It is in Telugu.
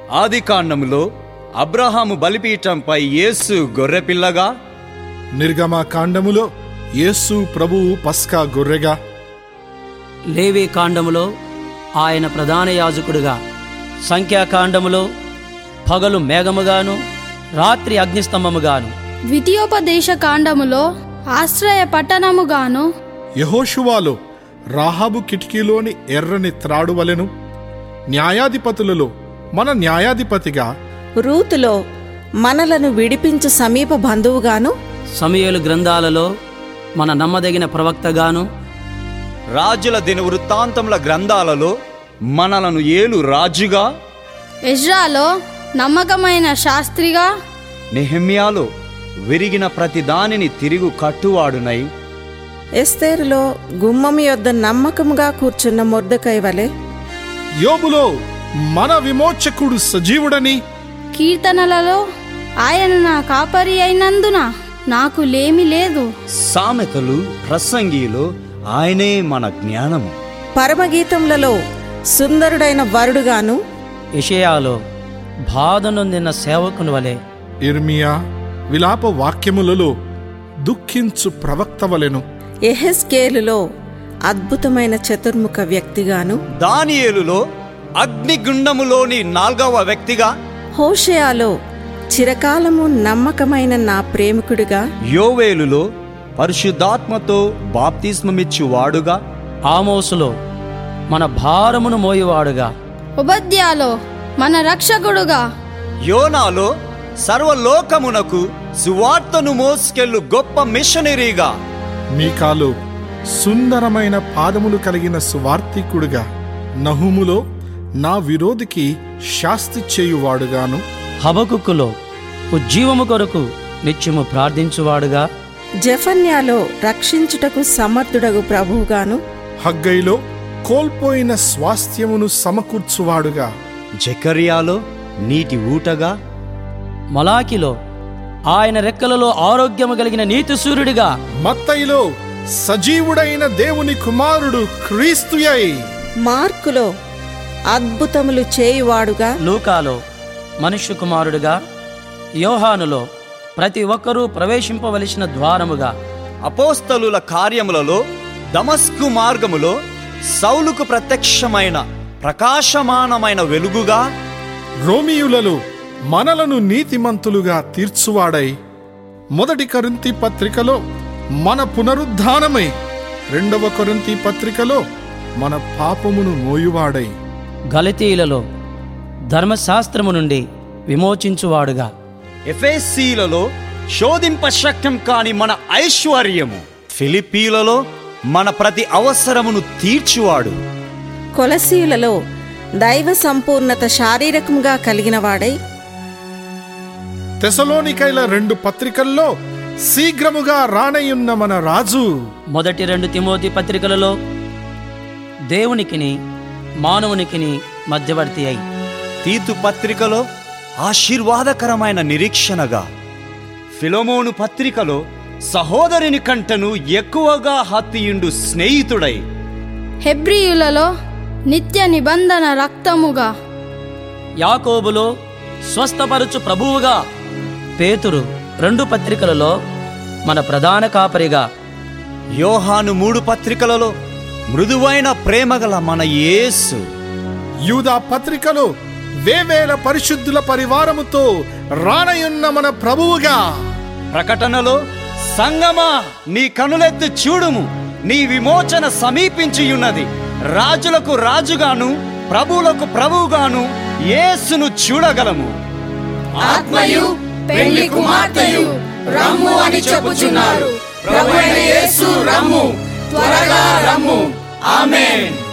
ఆదికాండములో అబ్రహాము బలిపీఠంపై యేసు గొర్రెపిల్లగా నిర్గమ కాండములో యేసు ప్రభువు పస్కా గొర్రెగా లేవి కాండములో ఆయన ప్రధాన యాజకుడుగా సంఖ్యాకాండములో పగలు మేఘముగాను రాత్రి అగ్నిస్తంభముగాను ద్వితీయోపదేశ కాండములో ఆశ్రయ పట్టణముగాను యహోషువాలో రాహాబు కిటికీలోని ఎర్రని త్రాడు వలెను న్యాయాధిపతులలో మన న్యాయాధిపతిగా రూతులో మనలను విడిపించు సమీప బంధువుగాను సమయలు గ్రంథాలలో మన నమ్మదగిన ప్రవక్తగాను రాజుల దినవృత్తాంతముల గ్రంథాలలో మనలను ఏలు రాజుగా ఎజ్రాలో నమ్మకమైన శాస్త్రిగా నెహమ్యాలో విరిగిన ప్రతి దానిని తిరుగు కట్టువాడునై ఎస్తేరులో గుమ్మం యొద్ద నమ్మకముగా కూర్చున్న మొర్దకై వలె యోబులో మన విమోచకుడు సజీవుడని కీర్తనలలో ఆయన నా కాపరి అయినందున నాకు లేమి లేదు సామెతలు ప్రసంగిలో ఆయనే మన జ్ఞానము పరమగీతములలో సుందరుడైన వరుడుగాను యెషయాలో బాధ నొందిన సేవకుని వలె ఇర్మియా విలాప వాక్యములలో దుఃఖించు ప్రవక్త వలెను ఎహెస్కేలులో అద్భుతమైన చతుర్ముఖ వ్యక్తిగాను దానియేలులో అగ్నిగుండములోని నాల్గవ వ్యక్తిగా హోషయాలో చిరకాలము నమ్మకమైన నా ప్రేమికుడిగా యోవేలులో పరిశుద్ధాత్మతో బాప్తిస్మమిచ్చు వాడుగా ఆమోసులో మన భారమును మోయువాడుగా ఉపద్యాలో మన రక్షకుడుగా యోనాలో సర్వలోకమునకు సువార్తను మోసుకెళ్ళు గొప్ప మిషనరీగా మీకాలో సుందరమైన పాదములు కలిగిన సువార్తికుడుగా నహుములో నా విరోధికి శాస్తి చేయువాడుగాను హబకుక్కులో ఉజ్జీవము కొరకు నిత్యము ప్రార్థించువాడుగా జఫన్యాలో రక్షించుటకు సమర్థుడగు ప్రభువుగాను హగ్గైలో కోల్పోయిన స్వాస్థ్యమును సమకూర్చువాడుగా జకర్యాలో నీటి ఊటగా మలాకిలో ఆయన రెక్కలలో ఆరోగ్యము కలిగిన నీతి సూర్యుడిగా మత్తయిలో సజీవుడైన దేవుని కుమారుడు క్రీస్తుయై మార్కులో అద్భుతములు చేయువాడుగా లూకాలో మనుష్య కుమారుడిగా యోహానులో ప్రతి ఒక్కరూ ప్రవేశింపవలసిన ద్వారముగా అపోస్తలుల కార్యములలో దమస్కు మార్గములో సౌలుకు ప్రత్యక్షమైన ప్రకాశమానమైన వెలుగుగా రోమియులలో మనలను నీతిమంతులుగా తీర్చువాడై మొదటి కొరింథీ పత్రికలో మన పునరుద్ధానమై రెండవ కొరింథీ పత్రికలో మన పాపమును మోయువాడై గలతీయులలో ధర్మశాస్త్రము నుండి విమోచించువాడుగా ఎఫెసీలలో శోధింప శక్యం కాని మన ఐశ్వర్యము ఫిలిప్పీలలో మన ప్రతి అవసరమును తీర్చువాడు కొలసీలలో దైవ సంపూర్ణత శారీరకంగా కలిగిన వాడై తెసలోనికైల రెండు పత్రికల్లో శీఘ్రముగా రానయున్న మన రాజు మొదటి రెండు తిమోతి పత్రికలలో దేవునికిని మానవునికిని మధ్యవర్తి అయి తీతు పత్రికలో ఆశీర్వాదకరమైన నిరీక్షణగా ఫిలోమోను పత్రికలో సహోదరుని కంటను ఎక్కువగా హత్తియుండు స్నేహితుడై హెబ్రియులలో నిత్య నిబంధన రక్తముగా యాకోబులో స్వస్థపరచు ప్రభువుగా పేతురు రెండు పత్రికలలో మన ప్రధాన కాపరిగా యోహాను మూడు పత్రికలలో మృదువైన ప్రేమగల మన యేసు యూదా పత్రికలో వేవేల పరిశుద్ధుల పరివారముతో రానయున్న మన ప్రభువుగా ప్రకటనలో సంగమా నీ కనులెత్తి చూడుము నీ విమోచన సమీపించియున్నది రాజులకు రాజుగాను ప్రభువులకు ప్రభువుగాను యేసును చూడగలము ఆత్మయు పెళ్లి కుమార్తెయు రమ్ము అని చెప్పుచున్నారు ప్రభు యేసు రమ్ము త్వరగా రమ్ము ఆమేన్